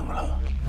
பண்ணுவாங்களா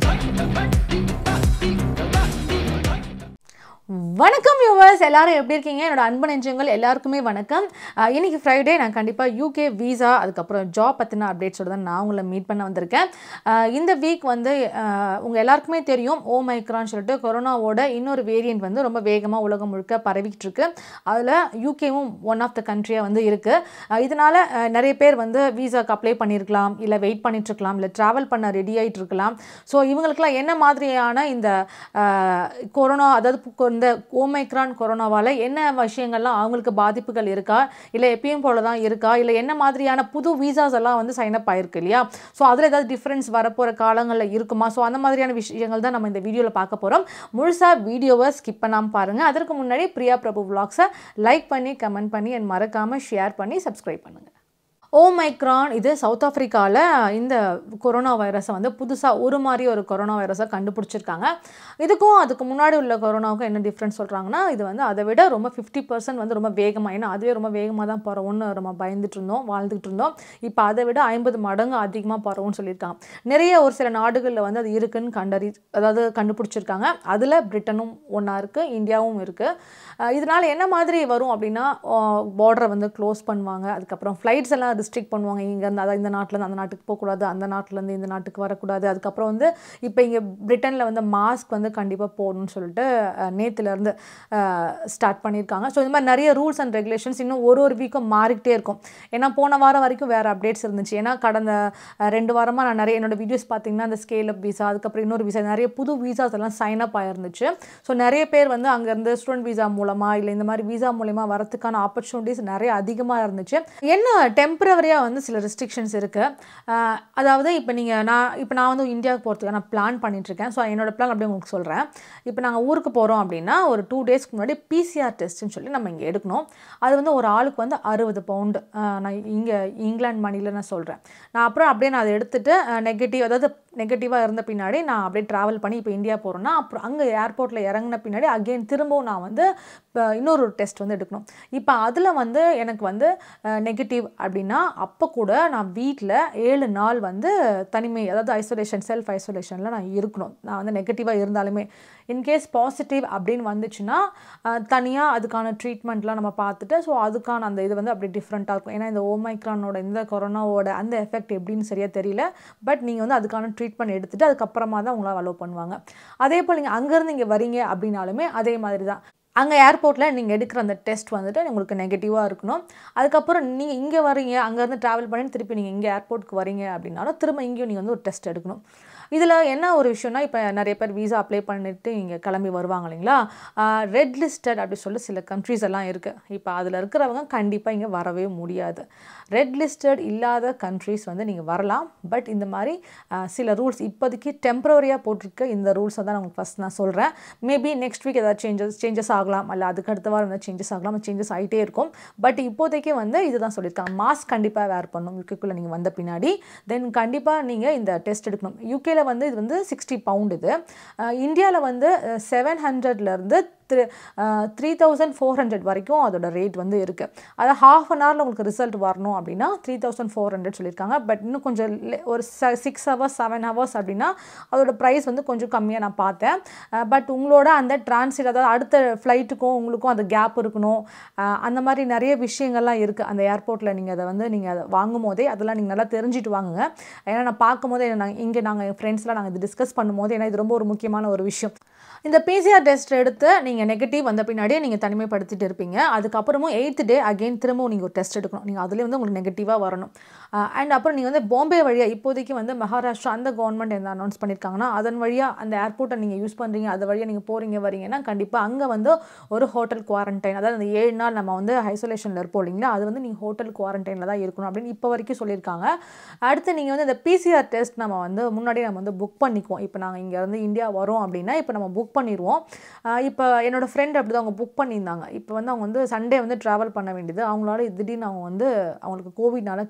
வணக்கம் யூவர்ஸ் எல்லாரும் எப்படி இருக்கீங்க என்னோட அன்பு நெஞ்சங்கள் எல்லாருக்குமே வணக்கம் அஹ் இன்னைக்கு ஃப்ரைடே நான் கண்டிப்பாக யூகே வீசா அதுக்கப்புறம் ஜாப் பற்றின அப்டேட்ஸோட தான் நான் உங்களை மீட் பண்ண வந்திருக்கேன் அஹ் இந்த வீக் வந்து உங்கள் எல்லாருக்குமே தெரியும் ஓ மைக்ரான்னு சொல்லிட்டு கொரோனாவோட இன்னொரு வேரியண்ட் வந்து ரொம்ப வேகமாக உலகம் முழுக்க பரவிக்கிட்டு இருக்கு அதில் யூகேவும் ஒன் ஆஃப் த கண்ட்ரியாக வந்து இருக்குது இதனால் நிறைய பேர் வந்து வீசாக்கு அப்ளை பண்ணியிருக்கலாம் இல்லை வெயிட் பண்ணிட்டு இருக்கலாம் இல்லை ட்ராவல் பண்ண ரெடி ஆகிட்டு இருக்கலாம் ஸோ இவங்களுக்குலாம் என்ன மாதிரியான இந்த அஹ், கொரோனா அதாவது பு- இந்த ஓமைக்ரான் கொரோனாவால் என்ன விஷயங்கள்லாம் அவங்களுக்கு பாதிப்புகள் இருக்கா இல்லை எப்பயும் போல தான் இருக்கா இல்லை என்ன மாதிரியான புது வீசாஸ் எல்லாம் வந்து சைன் அப் ஆயிருக்கு இல்லையா ஸோ அதில் ஏதாவது டிஃப்ரென்ஸ் வரப்போகிற காலங்களில் இருக்குமா ஸோ அந்த மாதிரியான விஷயங்கள் தான் நம்ம இந்த வீடியோவில் பார்க்க போகிறோம் முழுசாக வீடியோவை ஸ்கிப் பண்ணாமல் பாருங்கள் அதற்கு முன்னாடி பிரியா பிரபு vlogs-அ லைக் பண்ணி கமெண்ட் பண்ணி அண்ட் மறக்காமல் ஷேர் பண்ணி சப்ஸ்கிரைப் பண்ணுங்கள் ஓமைக்ரான் இது சவுத் ஆஃப்ரிக்காவில் இந்த கொரோனா வைரஸை வந்து புதுசாக ஒரு மாதிரி ஒரு கொரோனா வைரஸை கண்டுபிடிச்சிருக்காங்க இதுக்கும் அதுக்கு முன்னாடி உள்ள கொரோனாவுக்கும் என்ன டிஃப்ரென்ஸ் சொல்கிறாங்கன்னா இது வந்து அதை விட ரொம்ப ஃபிஃப்டி பர்சன்ட் வந்து ரொம்ப வேகமாக ஏன்னா அதுவே ரொம்ப வேகமாக தான் பரவும்னு நம்ம பயந்துட்டு இருந்தோம் வாழ்ந்துட்டு இருந்தோம் இப்போ அதை விட ஐம்பது மடங்கு அதிகமாக பரவும்னு சொல்லியிருக்காங்க நிறைய ஒரு சில நாடுகளில் வந்து அது இருக்குன்னு கண்டறி அதாவது கண்டுபிடிச்சிருக்காங்க அதில் பிரிட்டனும் ஒன்றா இருக்குது இந்தியாவும் இருக்குது இதனால் என்ன மாதிரி வரும் அப்படின்னா பார்டரை வந்து க்ளோஸ் பண்ணுவாங்க அதுக்கப்புறம் ஃப்ளைட்ஸ் எல்லாம் ரெஸ்ட்ரிக்ட் பண்ணுவாங்க இங்கேருந்து அதாவது இந்த நாட்டிலேருந்து அந்த நாட்டுக்கு போகக்கூடாது அந்த நாட்டிலேருந்து இந்த நாட்டுக்கு வரக்கூடாது அதுக்கப்புறம் வந்து இப்போ இங்கே பிரிட்டனில் வந்து மாஸ்க் வந்து கண்டிப்பாக போடணும்னு சொல்லிட்டு அஹ், நேத்துலேருந்து ஸ்டார்ட் பண்ணியிருக்காங்க ஸோ இந்த மாதிரி நிறைய ரூல்ஸ் அண்ட் ரெகுலேஷன்ஸ் இன்னும் ஒரு ஒரு வீக்கும் மாறிக்கிட்டே இருக்கும் ஏன்னா போன வாரம் வரைக்கும் வேறு அப்டேட்ஸ் இருந்துச்சு ஏன்னா கடந்த அஹ், ரெண்டு வாரமாக நான் நிறைய என்னோட வீடியோஸ் பார்த்தீங்கன்னா அந்த ஸ்கேல் அப் விசா அதுக்கப்புறம் இன்னொரு விசா நிறைய புது விசாஸ் எல்லாம் சைன் அப் ஆயிருந்துச்சு ஸோ நிறைய பேர் வந்து அங்கேருந்து ஸ்டூடெண்ட் விசா மூலமாக இல்லை இந்த மாதிரி விசா மூலமா வரதுக்கான ஆப்பர்ச்சுனிட்டிஸ் நிறைய அதிகமாக இருந்துச்சு என்ன டெம்பரவரியாக வந்து சில ரெஸ்ட்ரிக்ஷன்ஸ் இருக்குது அதாவது இப்போ நீங்கள் நான் இப்போ நான் வந்து இந்தியாவுக்கு போகிறதுக்கு நான் பிளான் பண்ணிட்டுருக்கேன் ஸோ என்னோட பிளான் அப்படியே உங்களுக்கு சொல்கிறேன் இப்போ நாங்கள் ஊருக்கு போகிறோம் அப்படின்னா ஒரு டூ டேஸ்க்கு முன்னாடி பிசிஆர் டெஸ்ட்னு சொல்லி நம்ம இங்கே எடுக்கணும் அது வந்து ஒரு ஆளுக்கு வந்து அறுபது பவுண்டு நான் இங்கே இங்கிலாந்து மணியில் நான் சொல்கிறேன் நான் அப்புறம் அப்படியே நான் அதை எடுத்துகிட்டு நெகட்டிவ் அதாவது நெகட்டிவாக இருந்த பின்னாடி நான் அப்படியே ட்ராவல் பண்ணி இப்போ இந்தியா போகிறேன்னா அப்புறம் அங்கே ஏர்போர்ட்டில் இறங்கின பின்னாடி அகெயின் திரும்பவும் நான் வந்து இப்போ இன்னொரு டெஸ்ட் வந்து எடுக்கணும் இப்போ அதில் வந்து எனக்கு வந்து நெகட்டிவ் அப்படின்னா அப்போ கூட நான் வீட்டில் ஏழு நாள் வந்து தனிமை அதாவது ஐசோலேஷன் செல்ஃப் ஐசோலேஷனில் நான் இருக்கணும் நான் வந்து நெகட்டிவாக இருந்தாலுமே இன்கேஸ் பாசிட்டிவ் அப்படின்னு வந்துச்சுன்னா தனியாக அதுக்கான ட்ரீட்மெண்ட்லாம் நம்ம பார்த்துட்டு ஸோ அதுக்கான அந்த இது வந்து அப்படி டிஃப்ரெண்ட்டாக இருக்கும் ஏன்னா இந்த ஓமைக்ரானோட இந்த கொரோனாவோட அந்த எஃபெக்ட் எப்படின்னு சரியாக தெரியல பட் நீங்கள் வந்து அதுக்கான ட்ரீட்மெண்ட் எடுத்துகிட்டு அதுக்கப்புறமா தான் உங்களால் அலோவ் பண்ணுவாங்க அதே போல் நீங்கள் அங்கேருந்து இங்கே வரீங்க அப்படின்னாலுமே அதே மாதிரி தான் அங்கே ஏர்போர்ட்டில் நீங்கள் எடுக்கிற அந்த டெஸ்ட் வந்துட்டு உங்களுக்கு நெகட்டிவாக இருக்கணும் அதுக்கப்புறம் நீங்கள் இங்கே வரீங்க அங்கேருந்து ட்ராவல் பண்ணி திருப்பி நீங்கள் இங்கே ஏர்போர்ட்டுக்கு வரீங்க அப்படின்னாலும் திரும்ப இங்கேயும் நீங்கள் வந்து ஒரு டெஸ்ட் எடுக்கணும் இதில் என்ன ஒரு விஷயம்னா இப்போ நிறைய பேர் வீசா அப்ளை பண்ணிட்டு இங்கே கிளம்பி வருவாங்க இல்லைங்களா ரெட் லிஸ்டட் அப்படி சொல்லி சில கண்ட்ரீஸ் எல்லாம் இருக்குது இப்போ அதில் இருக்கிறவங்க கண்டிப்பாக இங்கே வரவே முடியாது ரெட் லிஸ்டட் இல்லாத கண்ட்ரீஸ் வந்து நீங்கள் வரலாம் பட் இந்த மாதிரி ஆஹ், சில ரூல்ஸ் இப்போதைக்கு டெம்பரவரியாக போட்டிருக்க இந்த ரூல்ஸை தான் நான் உங்களுக்கு ஃபஸ்ட் நான் சொல்கிறேன் மேபி நெக்ஸ்ட் வீக் ஏதாவது சேஞ்சஸ் சேஞ்சஸ் ஆகலாம் அல்ல அதுக்கு அடுத்த வாரம் ஏதாவது சேஞ்சஸ் ஆகலாம் சேஞ்சஸ் ஆகிட்டே இருக்கும் பட் இப்போதைக்கு வந்து இதுதான் சொல்லியிருக்காங்க மாஸ்க் கண்டிப்பாக வேர் பண்ணணும் யூகேக்குள்ளே நீங்கள் வந்த பின்னாடி தென் கண்டிப்பாக நீங்கள் இந்த டெஸ்ட் எடுக்கணும் யூகேல வந்து இது வந்து சிக்ஸ்டி பவுண்ட் இது இந்தியாவில் வந்து செவன் ஹண்ட்ரட்லேருந்து three three thousand four hundred வரைக்கும் அதோட ரேட் வந்து இருக்குது அதை ஹாஃப் அன் ஹவரில் உங்களுக்கு ரிசல்ட் வரணும் அப்படின்னா த்ரீ தௌசண்ட் ஃபோர் ஹண்ட்ரட் சொல்லியிருக்காங்க பட் இன்னும் கொஞ்சம் le- ஒரு சிக்ஸ் ஹவர்ஸ் செவன் ஹவர்ஸ் அப்படின்னா அதோட ப்ரைஸ் வந்து கொஞ்சம் கம்மியாக நான் பார்த்தேன் பட் உங்களோட அந்த டிரான்சிட் அதாவது அடுத்த ஃப்ளைட்டுக்கும் உங்களுக்கும் அந்த கேப் இருக்கணும் அஹ் அந்த மாதிரி நிறைய விஷயங்கள்லாம் இருக்குது அந்த ஏர்போர்ட்டில் நீங்கள் அதை வந்து நீங்கள் அதை வாங்கும் போதே அதெல்லாம் நீங்கள் நல்லா தெரிஞ்சுட்டு வாங்குங்க ஏன்னா நான் பார்க்கும் போதே நாங்கள் இங்கே நாங்கள் ஃப்ரெண்ட்ஸ்லாம் நாங்கள் இது டிஸ்கஸ் பண்ணும்போது ஏன்னா இது ரொம்ப ஒரு முக்கியமான ஒரு விஷயம் இந்த பிசிஆர் டெஸ்ட் எடுத்து நீங்கள் நெகட்டிவ் வந்த பின்னாடியே நீங்கள் தனிமைப்படுத்திட்டு இருப்பீங்க அதுக்கப்புறமும் எயித்து டே அகெயின் திரும்பவும் நீங்கள் ஒரு டெஸ்ட் எடுக்கணும் நீங்கள் அதுலேயே வந்து உங்களுக்கு நெகட்டிவாக வரணும் அண்ட் அப்புறம் நீங்கள் வந்து பாம்பே வழியாக இப்போதைக்கு வந்து மகாராஷ்டிரா அந்த கவர்மெண்ட் என்ன அனௌன்ஸ் பண்ணியிருக்காங்கன்னா அதன் வழியாக அந்த ஏர்போர்ட்டை நீங்கள் யூஸ் பண்ணுறீங்க அது வழியாக நீங்கள் போகிறீங்க வரீங்கன்னா கண்டிப்பாக அங்கே வந்து ஒரு ஹோட்டல் குவாரண்டைன் அதாவது அந்த ஏழு நாள் நம்ம வந்து ஐசோலேஷனில் இருப்போம் இல்லைங்களா அது வந்து நீங்கள் ஹோட்டல் குவாரண்டைனில் தான் இருக்கணும் அப்படின்னு இப்போ வரைக்கும் சொல்லியிருக்காங்க அடுத்து நீங்கள் வந்து இந்த பிசிஆர் டெஸ்ட் நம்ம வந்து முன்னாடியே நம்ம வந்து புக் பண்ணிக்குவோம் இப்போ நாங்கள் இங்கே வந்து இந்தியா வரோம் அப்படின்னா இப்போ நம்ம புக் பண்ணிடுவோம் ஆஹ் இப்போ என்னோட ஃப்ரெண்ட் அப்படி தான் அவங்க புக் பண்ணியிருந்தாங்க இப்போ வந்து அவங்க வந்து சண்டே வந்து ட்ராவல் பண்ண வேண்டியது அவங்களால திடீர்னு அவங்க வந்து அவங்களுக்கு கோவிட்னால கேன்சல் பண்ணி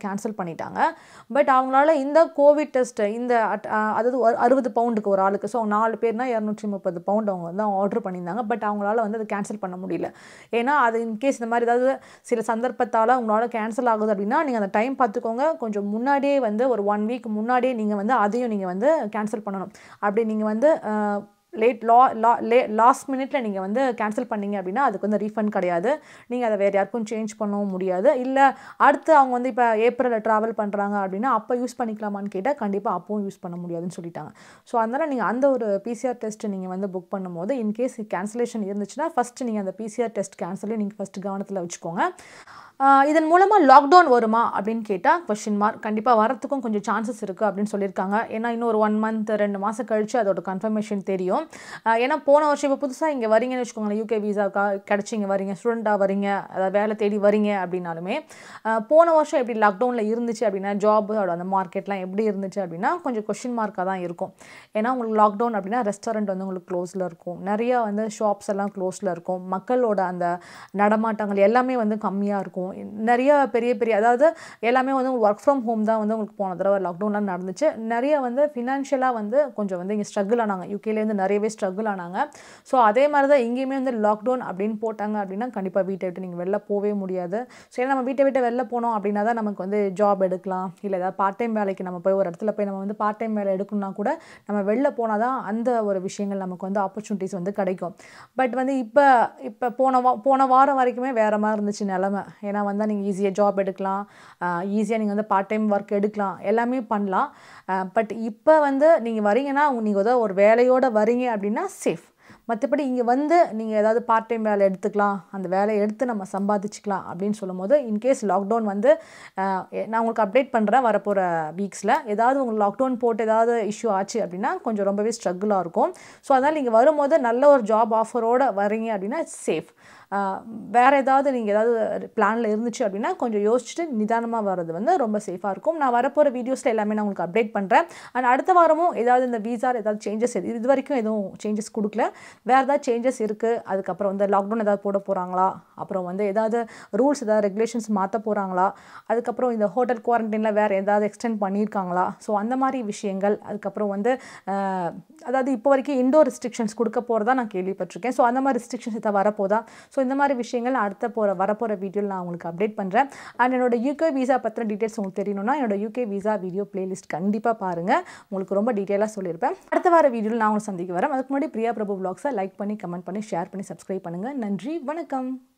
பண்ணிட்டாங்க பட் அவங்களால இந்த கோவிட் டெஸ்ட் இந்த at- அஹ் அதாவது ஒரு அறுபது பவுண்டுக்கு ஒரு ஆளுக்கு ஸோ நாலு பேர்னா இரநூற்றி முப்பது பவுண்ட் அவங்க வந்து ஆர்டர் பண்ணியிருந்தாங்க பட் அவங்களால வந்து அதை கேன்சல் பண்ண முடியல ஏன்னா அது இன்கேஸ் இந்த மாதிரி ஏதாவது சில சந்தர்ப்பத்தால் உங்களால் கேன்சல் ஆகுது அப்படின்னா நீங்கள் அந்த டைம் பார்த்துக்கோங்க கொஞ்சம் முன்னாடியே வந்து ஒரு ஒன் வீக் முன்னாடியே நீங்கள் வந்து அதையும் நீங்கள் வந்து கேன்சல் பண்ணணும் அப்படி நீங்கள் வந்து லேட் லா லா லே லாஸ்ட் மினிட்ல நீங்கள் வந்து கேன்சல் பண்ணீங்க அப்படின்னா அதுக்கு வந்து ரீஃபண்ட் கிடையாது நீங்கள் அதை வேறு யாருக்கும் சேஞ்ச் பண்ணவும் முடியாது இல்லை அடுத்து அவங்க வந்து இப்போ ஏப்ரலில் ட்ராவல் பண்ணுறாங்க அப்படின்னா அப்போ யூஸ் பண்ணிக்கலாமான்னு கேட்டால் கண்டிப்பாக அப்பவும் யூஸ் பண்ண முடியாதுன்னு சொல்லிட்டாங்க ஸோ அதனால் நீங்கள் அந்த ஒரு பிசிஆர் டெஸ்ட் நீங்கள் வந்து புக் பண்ணும்போது இன்கேஸ் கேன்சலேஷன் இருந்துச்சுன்னா ஃபஸ்ட்டு நீங்கள் அந்த பிசிஆர் டெஸ்ட் கேன்சலே நீங்கள் ஃபஸ்ட்டு கவனத்தில் வச்சுக்கோங்க ஆஹ் இதன் மூலமாக லாக்டவுன் வருமா அப்படின்னு கேட்டால் கொஷின் மார்க் கண்டிப்பாக வரத்துக்கும் கொஞ்சம் சான்சஸ் இருக்குது அப்படின்னு சொல்லியிருக்காங்க ஏன்னா இன்னும் ஒரு ஒன் மந்த் ரெண்டு மாதம் கழிச்சு அதோட கன்ஃபர்மேஷன் தெரியும் ஆஹ் ஏன்னா போன வருஷம் இப்போ புதுசாக இங்கே வரீங்கன்னு வச்சுக்கோங்களேன் யூகே வீசாக்கா கிடச்சி இங்கே வரீங்க ஸ்டூடெண்ட்டாக வரீங்க அதாவது வேலை தேடி வரீங்க அப்படின்னாலுமே ஆஹ் போன வருஷம் எப்படி லாக்டவுனில் இருந்துச்சு அப்படின்னா ஜாப் அந்த மார்க்கெட்லாம் எப்படி இருந்துச்சு அப்படின்னா கொஞ்சம் கொஷின் மார்க்காக தான் இருக்கும் ஏன்னா உங்களுக்கு லாக்டவுன் அப்படின்னா ரெஸ்டாரண்ட் வந்து உங்களுக்கு க்ளோஸில் இருக்கும் நிறையா வந்து ஷாப்ஸ் எல்லாம் க்ளோஸில் இருக்கும் மக்களோட அந்த நடமாட்டங்கள் எல்லாமே வந்து கம்மியாக இருக்கும் நிறைய பெரிய பெரிய அதாவது எல்லாமே வந்து ஒர்க் ஃப்ரம் ஹோம் தான் வந்து உங்களுக்கு போன தடவை லாக்டவுன்லாம் நடந்துச்சு நிறைய வந்து ஃபினான்ஷியலாக வந்து கொஞ்சம் வந்து இங்கே ஸ்ட்ரகிள் ஆனாங்க யூகேலேருந்து நிறையவே ஸ்ட்ரகிள் ஆனாங்க ஸோ அதே மாதிரி தான் இங்கேயுமே வந்து லாக்டவுன் அப்படின்னு போட்டாங்க அப்படின்னா கண்டிப்பாக வீட்டை விட்டு நீங்கள் வெளில போகவே முடியாது ஸோ ஏன்னா நம்ம வீட்டை விட்டு வெளில போனோம் அப்படின்னா தான் நமக்கு வந்து ஜாப் எடுக்கலாம் இல்லை ஏதாவது பார்ட் டைம் வேலைக்கு நம்ம போய் ஒரு இடத்துல போய் நம்ம வந்து பார்ட் டைம் வேலை எடுக்கணும்னா கூட நம்ம வெளில போனால் தான் அந்த ஒரு விஷயங்கள் நமக்கு வந்து ஆப்பர்ச்சுனிட்டிஸ் வந்து கிடைக்கும் பட் வந்து இப்போ இப்போ போன வா போன வாரம் வரைக்குமே வேறு மாதிரி இருந்துச்சு நிலமை ஏன்னா வந்தால் நீங்கள் ஈஸியாக ஜாப் எடுக்கலாம் ஈஸியாக நீங்கள் வந்து பார்ட் டைம் ஒர்க் எடுக்கலாம் எல்லாமே பண்ணலாம் பட் இப்போ வந்து நீங்கள் வரீங்கன்னா நீங்கள் ஏதோ ஒரு வேலையோடு வரீங்க அப்படின்னா சேஃப் மற்றபடி இங்கே வந்து நீங்கள் ஏதாவது பார்ட் டைம் வேலை எடுத்துக்கலாம் அந்த வேலையை எடுத்து நம்ம சம்பாதிச்சுக்கலாம் அப்படின்னு சொல்லும்போது இன்கேஸ் லாக்டவுன் வந்து அஹ், எ- நான் உங்களுக்கு அப்டேட் பண்ணுறேன் வரப்போகிற வீக்ஸில் ஏதாவது உங்களுக்கு லாக்டவுன் போட்டு ஏதாவது இஷ்யூ ஆச்சு அப்படின்னா கொஞ்சம் ரொம்பவே ஸ்ட்ரகிளாக இருக்கும் ஸோ அதனால் நீங்கள் வரும்போது நல்ல ஒரு ஜாப் ஆஃபரோடு வரீங்க அப்படின்னா சேஃப் வேறு ஏதாவது நீங்கள் ஏதாவது பிளானில் இருந்துச்சு அப்படின்னா கொஞ்சம் யோசிச்சுட்டு நிதானமாக வர்றது வந்து ரொம்ப சேஃபாக இருக்கும் நான் வரப்போகிற வீடியோஸில் எல்லாமே நான் உங்களுக்கு அப்டேட் பண்ணுறேன் அண்ட் அடுத்த வாரமும் ஏதாவது இந்த வீசா ஏதாவது சேஞ்சஸ் இது வரைக்கும் எதுவும் சேஞ்சஸ் கொடுக்கல வேறு ஏதாவது சேஞ்சஸ் இருக்குது அதுக்கப்புறம் வந்து லாக்டவுன் ஏதாவது போட போகிறாங்களா அப்புறம் வந்து ஏதாவது ரூல்ஸ் ஏதாவது ரெகுலேஷன்ஸ் மாற்ற போகிறாங்களா அதுக்கப்புறம் இந்த ஹோட்டல் குவாரண்டைனில் வேறு ஏதாவது எக்ஸ்டெண்ட் பண்ணியிருக்காங்களா ஸோ அந்த மாதிரி விஷயங்கள் அதுக்கப்புறம் வந்து அஹ், அதாவது இப்போ வரைக்கும் இண்டோர் ரெஸ்ட்ரிக்ஷன்ஸ் கொடுக்க போகிறதா நான் கேள்விப்பட்டிருக்கேன் ஸோ அந்த மாதிரி ரெஸ்ட்ரிக்ஷன்ஸ் எதாவது வரப்போதா ஸோ இந்த மாதிரி விஷயங்கள் நான் அடுத்த போகிற வரப்போகிற வீடியோவில் நான் உங்களுக்கு அப்டேட் பண்ணுறேன் அண்ட் என்னோட யூகே வீசா பற்றின டீட்டெயில்ஸ் உங்களுக்கு தெரியணும்னா என்னோட யூகே வீசா வீடியோ பிளேலிஸ்ட் கண்டிப்பாக பாருங்கள் உங்களுக்கு ரொம்ப டீட்டெயிலாக சொல்லியிருப்பேன் அடுத்த வார வீடியோவில் நான் உங்களை சந்திக்க வரேன் அதுக்கு முன்னாடி பிரியா பிரபு vlogs-அ லைக் பண்ணி கமெண்ட் பண்ணி ஷேர் பண்ணி சப்ஸ்கிரைப் பண்ணுங்கள் நன்றி வணக்கம்